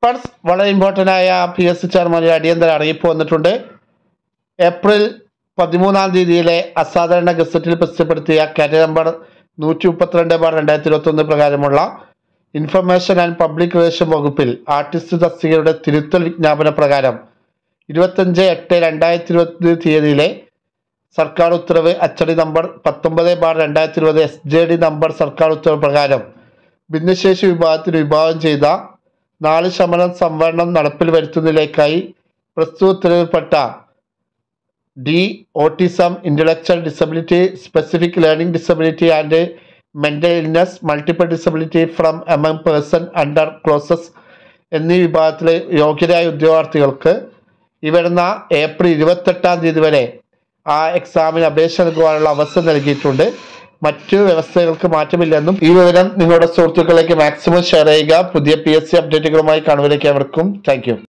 first വളരെ important ആയ P S C ചെയർമാൻ്റെ അടിയന്തര അറിയിപ്പ് വന്നിട്ടുണ്ട് ഏപ്രിൽ പതിമൂന്നാം തീയതിയിലെ അസാധാരണ ഗസറ്റിൽ പ്രസിദ്ധപ്പെടുത്തിയ കാറ്റഗറി നമ്പർ നൂറ്റി മുപ്പത്തിരണ്ട് ബാർ രണ്ടായിരത്തി ഇരുപത്തൊന്ന് പ്രകാരമുള്ള ഇൻഫർമേഷൻ ആൻഡ് പബ്ലിക് റിലേഷൻ വകുപ്പിൽ ആർട്ടിസ്റ്റ് തസ്തികയുടെ തിരുത്തൽ വിജ്ഞാപന പ്രകാരം ഇരുപത്തഞ്ച് എട്ട് രണ്ടായിരത്തി ഇരുപത്തി തീയതിയിലെ സർക്കാർ ഉത്തരവ് അച്ചടി നമ്പർ പത്തൊമ്പത് ബാർ രണ്ടായിരത്തി ഇരുപത് എസ് ജെ ഡി നമ്പർ സർക്കാർ ഉത്തരവ് പ്രകാരം ഭിന്നശേഷി വിഭാഗത്തിന് വിഭാഗം ചെയ്ത നാല് ശതമാനം സംവരണം നടപ്പിൽ വരുത്തുന്നതിലേക്കായി പ്രസ്തുത ഉത്തരവിൽപ്പെട്ട D autism intellectual disability specific learning disability and mental illness multiple disability from among person under clauses എന്നീ വിഭാഗത്തിലെ യോഗ്യരായ ഉദ്യോഗാർത്ഥികൾക്ക് ഈ വരുന്ന ഏപ്രിൽ ഇരുപത്തെട്ടാം തീയതി വരെ ആ എക്സാമിന് അപേക്ഷ നൽകുവാനുള്ള അവസരം നൽകിയിട്ടുണ്ട് മറ്റു വ്യവസ്ഥകൾക്ക് മാറ്റമില്ലെന്നും ഈ വിവരം നിങ്ങളുടെ സുഹൃത്തുക്കളിലേക്ക് മാക്സിമം ഷെയർ ചെയ്യുക പുതിയ പി എസ് സി അപ്ഡേറ്റുകളുമായി കാണുവരേക്ക് അവർക്കും താങ്ക് യു